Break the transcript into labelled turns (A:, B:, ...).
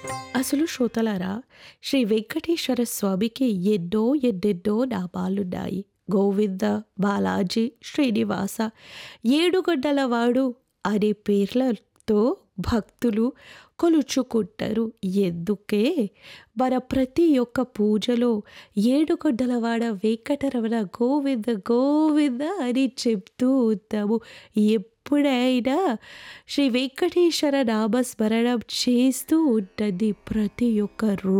A: అసలు శ్రోతలారా శ్రీ వెంకటేశ్వర స్వామికి ఎన్నో ఎన్నెన్నో నామాలున్నాయి గోవింద బాలాజీ శ్రీనివాస ఏడుగొండలవాడు అనే పేర్లతో భక్తులు కొలుచుకుంటారు ఎందుకే మన ప్రతి ఒక్క పూజలో ఏడుగొండలవాడ వెంకటరమణ గోవింద గోవింద అని చెప్తూ ఉంటాము ఎప్పుడైనా శ్రీ వెంకటేశ్వర నామస్మరణం చేస్తూ ఉంటుంది ప్రతి ఒక్క